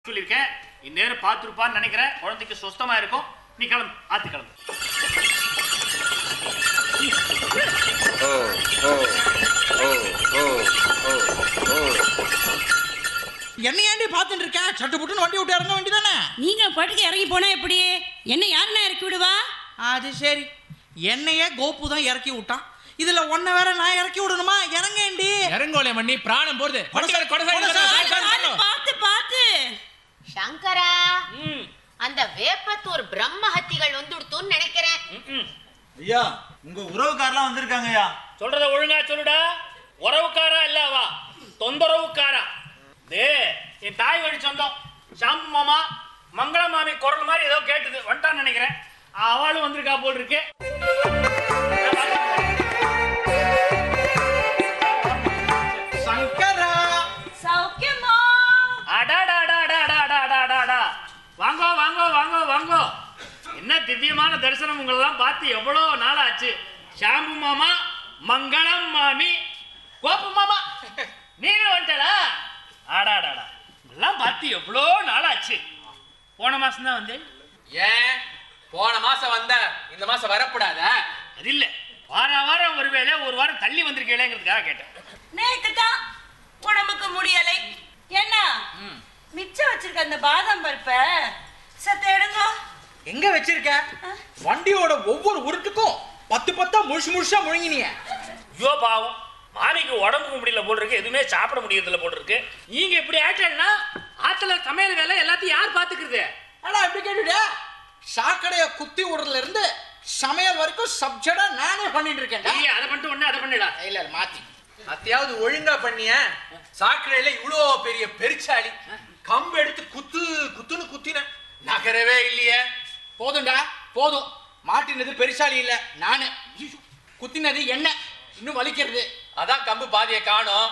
சொல்லியிருக்கேன் இந்நேரம் பார்த்துருப்பான்னு நினைக்கிறேன் குழந்தைக்கு சுஸ்தமா இருக்கும் நீ கிளம்பு ஆத்து கிளம்பு ஓ ஓ ஓ ஓ ஓ ஓ என்ன ஏண்டி பார்த்துட்டு இருக்க சட்டு புட்டுன்னு வண்டி விட்டு இறங்க வேண்டியதானே நீங்க பாட்டுக்கு இறங்கி போனா எப்படி என்ன யாருன்னா இறக்கி விடுவா அது சரி என்னையே கோப்பு தான் இறக்கி விட்டான் இதுல ஒன்ன வேற நான் இறக்கி விடணுமா இறங்கேண்டி இறங்கோலே மண்ணி பிராணம் போறது வண்டியில கொடை சாய் கொடை சாய், சாய் பார்த்து, சாய் பார்த்து பார்த்து சங்கரா ம், அந்த வேப்பத்தூர் பிரம்மஹத்திகள் வந்துடுத்துன்னு நினைக்கிறேன் ம், ம். ஐயா உங்க உறவுக்காரெல்லாம் வந்திருக்காங்க ஐயா சொல்றத ஒழுங்கா சொல்லுடா உறவுக்காரா இல்ல அவா தொந்தரவுக்காரா டே என் தாய் வழி சொந்தம் ஷாம்பு மாமா மங்கள மாமி குரல் மாதிரி ஏதோ கேட்டுது வந்துட்டான்னு நினைக்கிறேன் அவளும் வந்திருக்கா போல் இருக்கு சங்கரா சௌக்கியமா அடாடாடாடாடாடாடாடா. வாங்கோ வாங்கோ வாங்கோ வாங்கோ என்ன திவ்யமான தரிசனம் உங்களெல்லாம் பார்த்து எவ்வளோ நாள் ஆச்சு ஷாம்பு மாமா மங்களம் மாமி கோப்பு மாமா நீங்க வந்துட்டடா ஆடாடாடா எல்லாம் பார்த்து எவ்வளோ நாள் ஆச்சு போன மாசம் தான் வந்து ஏன் போன மாசம் வந்த இந்த மாசம் வரக்கூடாத அது இல்ல வார வாரம் ஒருவேளை ஒரு வாரம் தள்ளி வந்திருக்கேங்கிறதுக்காக கேட்டேன் நேத்து தான் உடம்புக்கு முடியலை என்ன மிச்சம் வச்சிருக்க அந்த பாதாம் பருப்ப சத்த எடுங்க எங்க வச்சிருக்க வண்டியோட ஒவ்வொரு உருட்டுக்கும் பத்து பத்தா முழுசு முழுசா முழுங்கினிய ஐயோ பாவம் மாமிக்கு உடம்புக்கு முடியல போல் இருக்கு எதுவுமே சாப்பிட முடியறதில்ல போல் இருக்கு நீங்க இப்படி ஆயிட்டா ஆத்துல சமையல் வேலை எல்லாத்தையும் யார் பாத்துக்கிறது ஆனா எப்படி கேட்டுட்ட சாக்கடைய குத்தி விடுறதுல இருந்து சமையல் வரைக்கும் சப்ஜெக்டா நானே பண்ணிட்டு இருக்கேன் இல்லையா அதை பண்ணிட்டு ஒண்ணு அதை பண்ணிடா இல்ல இல்ல, மாத்தி அத்தையாவது ஒழுங்கா பண்ணிய சாக்கடையில இவ்வளோ பெரிய பெருச்சாளி கம்பு எடுத்து குத்து குத்துன்னு குத்தின நகரவே இல்லையே போதும்டா போதும் மாட்டினது பெருசாலி இல்ல நானு ஐயோ, குத்தினது என்ன இன்னும் வலிக்கிறது அதான் கம்பு பாதியை காணோம்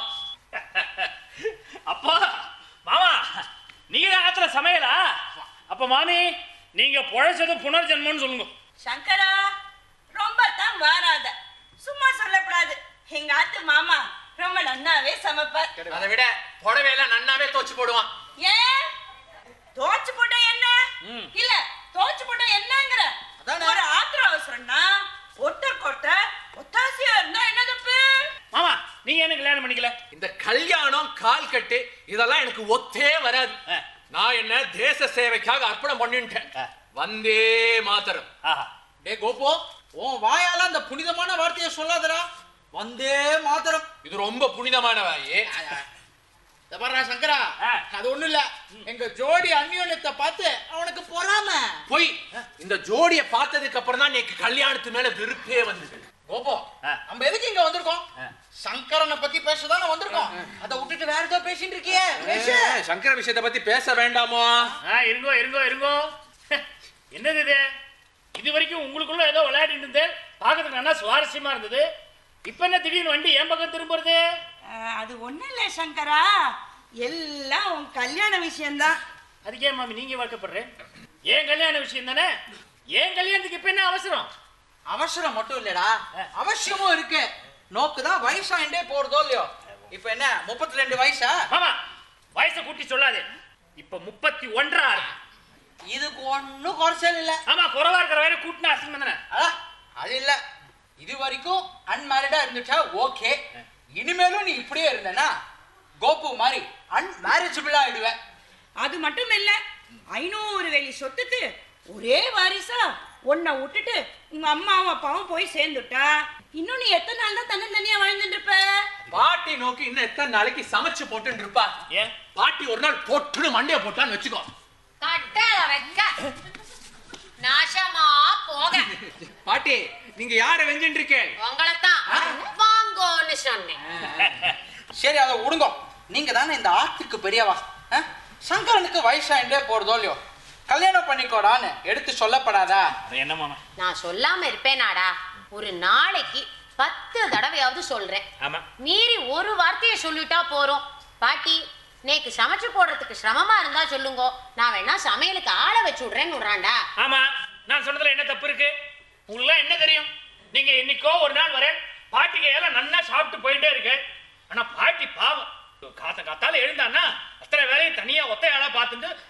அப்பா மாமா நீங்க தான் ஆத்துல சமையலா அப்ப மாமி நீங்க பொழைச்சது புனர்ஜென்மம்னு சொல்லுங்க சங்கரா ரொம்ப தான் வாராத சும்மா சொல்லக்கூடாது எங்க ஆத்து மாமா ரொம்ப நன்னாவே சமைப்பார் அதை விட புடவையெல்லாம் நன்னாவே தோச்சு போடுவான் ஏன் தோச்சு போட்டா என்ன ம். இல்ல தோச்சு போட்டா என்னங்கிற அதானே. ஒரு ஆத்திர அவசரம்னா ஒட்ட கொட்ட ஒத்தாசியா இருந்தா என்ன தப்பு மாமா நீங்க என்ன கல்யாணம் பண்ணிக்கல இந்த கல்யாணம் கால் கட்டு இதெல்லாம் எனக்கு ஒத்தே வராது ஆ. நான் என்ன தேச சேவைக்காக அர்ப்பணம் பண்ணிட்டேன் ஆ. வந்தே மாத்தரம் ஆஹா டே கோபு உன் வாயால அந்த புனிதமான வார்த்தையை சொல்லாதடா வந்தே மாத்திரம் இது ரொம்ப புனிதமான வாயே இத பாருடா சங்கரா ஆ. அது ஒண்ணும் இல்ல எங்க ஜோடி அந்யோன்யத்தை பார்த்து அவனுக்கு பொறாம போய் இந்த ஜோடிய பார்த்ததுக்கு அப்புறம் தான் எனக்கு கல்யாணத்து மேல வெறுப்பே வந்தது கோபு ஆ. நம்ம எதுக்கு இங்க வந்திருக்கோம் ஆ. சங்கரனை பத்தி பேசதானே வந்திருக்கோம் அதை விட்டுட்டு வேற ஏதோ பேசிட்டு இருக்கியே பேசு சங்கர விஷயத்தை பத்தி பேச வேண்டாமோ ஆ இருங்கோ இருங்கோ இருங்கோ என்னது இது இது வரைக்கும் உங்களுக்குள்ள ஏதோ விளையாடிட்டு இருந்தேன் பார்க்கறதுக்கு நல்லா சுவாரஸ்யமா இருந்தது இப்ப என்ன திடீர்னு வண்டி என் பக்கம் திரும்புறது அஹ், அது ஒண்ணும் இல்ல சங்கரா எல்லாம் உன் கல்யாண விஷயம்தான் அதுக்கே மாமி நீங்க வாக்கப்படுறேன் ஏன் கல்யாண விஷயம் தானே ஏன் கல்யாணத்துக்கு இப்ப என்ன அவசரம் அவசரம் மட்டும் இல்லடா அவசியமும் இருக்கு நோக்கு தான் வயசாயிண்டே போறதோ இல்லையோ இப்ப என்ன முப்பத்தி ரெண்டு வயசா மாமா வயசை கூட்டி சொல்லாதே இப்ப முப்பத்தி ஒன்றா இருக்கு இதுக்கு ஒன்னும் குறைச்சல் இல்ல ஆமா குறவா இருக்கிற வரை கூட்டினா அசிங்கம் தானே அதான், அது இல்ல இது வரைக்கும் அன்மேரிடா இருந்துட்டா ஓகே இனிமேலும் நீ இப்படியே இருந்தனா கோபு மாதிரி அன்மேரேஜபிளா ஆயிடுவேன் அது மட்டும் இல்ல ஐநூறு வேலி சொத்துக்கு ஒரே வாரிசா உன்னை விட்டுட்டு உங்க அம்மாவும் அப்பாவும் போய் சேர்ந்துட்டா இன்னும் நீ எத்தனை நாள் தான் தன்னந்தனியா வாழ்ந்துட்டு இருப்ப பாட்டி நோக்கி இன்னும் எத்தனை நாளைக்கு சமைச்சு போட்டுன்னு இருப்பா ஏன் பாட்டி ஒரு நாள் போட்டுன்னு மண்டைய போட்டான்னு வச்சுக்கோ கட்டளை வைக்க நாசமா போக பாட்டி நீங்க யார வெஞ்சிட்டு இருக்கேன் உங்களைத்தான் வாங்கோன்னு சொன்னேன் சரி அதை விடுங்க நீங்க தானே இந்த ஆத்துக்கு பெரியவா ஆ? சங்கரனுக்கு வயசாயிண்டே போறதோ இல்லையோ கல்யாணம் பண்ணிக்கோடான்னு எடுத்து சொல்லப்படாதா அது என்ன மாமா நான் சொல்லாம இருப்பேனாடா ஒரு நாளைக்கு பத்து தடவையாவது சொல்றேன் ஆமா மீறி ஒரு வார்த்தையை சொல்லிட்டா போறோம் பாட்டி நேக்கு சமைச்சு போடுறதுக்கு சிரமமா இருந்தா சொல்லுங்க நான் வேணா சமையலுக்கு ஆளை வச்சு விடுறேன்னு விடுறான்டா ஆமா நான் சொன்னதுல என்ன தப்பு இருக்கு உங்களுக்கு என்ன தெரியும் நீங்க என்னைக்கோ ஒரு நாள் வரேன் பாட்டிக்கு எல்லாம் நல்லா சாப்பிட்டு போயிட்டே இருக்கேன் ஆனா பாட்டி பாவம் காத்த காத்தால எழுந்தான்னா அத்தனை வேலையும் தனியா ஒத்தையாளா பார்த்துட்டு